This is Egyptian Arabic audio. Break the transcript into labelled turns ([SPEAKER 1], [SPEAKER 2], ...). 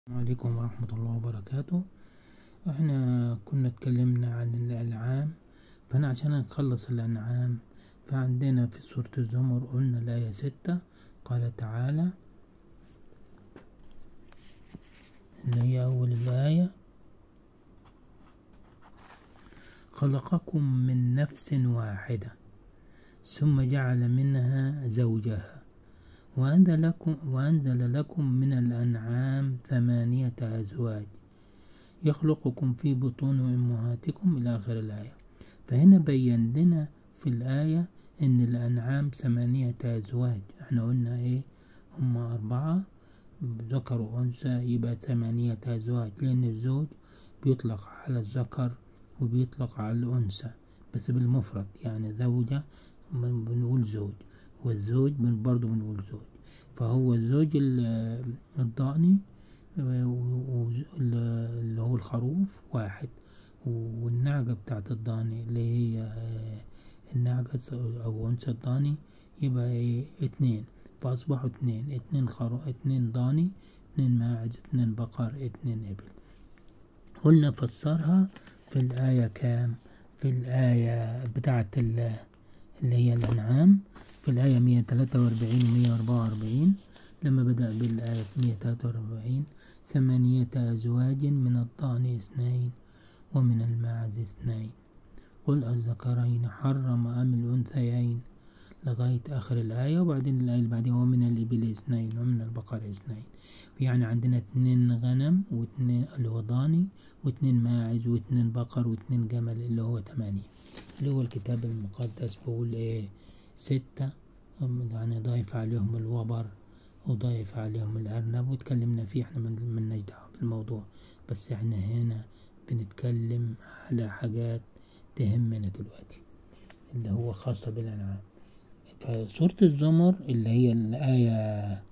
[SPEAKER 1] السلام عليكم ورحمة الله وبركاته احنا كنا اتكلمنا عن الأنعام فأنا عشان نخلص الأنعام فعندنا في سورة الزمر قلنا الآية ستة قال تعالى اللي هي أول الآية خلقكم من نفس واحدة ثم جعل منها زوجها وأنزل لكم, وأنزل لكم من الأنعام ثمانية أزواج يخلقكم في بطون أمهاتكم إلى آخر الآية فهنا بين لنا في الآية إن الأنعام ثمانية أزواج احنا قلنا إيه هما أربعة ذكر وأنثى يبقى ثمانية أزواج لأن الزوج بيطلق على الذكر وبيطلق على الأنثى بس بالمفرد يعني زوجة بنقول زوج والزوج من برضه بنقول زوج فهو الزوج الضأني اللي هو الخروف واحد والنعجة بتاعت الضاني اللي هي النعجة أو أنثى الضاني يبقى ايه اتنين فأصبحوا اتنين اتنين خرو اتنين ضاني اتنين ماعز اتنين بقر اتنين إبل قلنا فسرها في الآية كام في الآية بتاعت اللي هي الأنعام في الآية 143 و 144 لما بدأ بالآية 143 ثمانية أزواج من الضأن اثنين ومن الماعز اثنين قل الذكرين حرم أم الأنثيين لغاية آخر الآية وبعدين الآية اللي بعدها ومن الإبل اثنين ومن البقر اثنين يعني عندنا اتنين غنم واتنين اللي هو ضاني واتنين ماعز واتنين بقر واتنين جمل اللي هو تمانية اللي هو الكتاب المقدس بيقول ايه ستة يعني ضايف عليهم الوبر وضايف عليهم الأرنب وتكلمنا فيه احنا ملناش دعوة بالموضوع بس احنا هنا بنتكلم على حاجات تهمنا دلوقتي اللي هو خاصة بالأنعام فسورة الزمر اللي هي الآية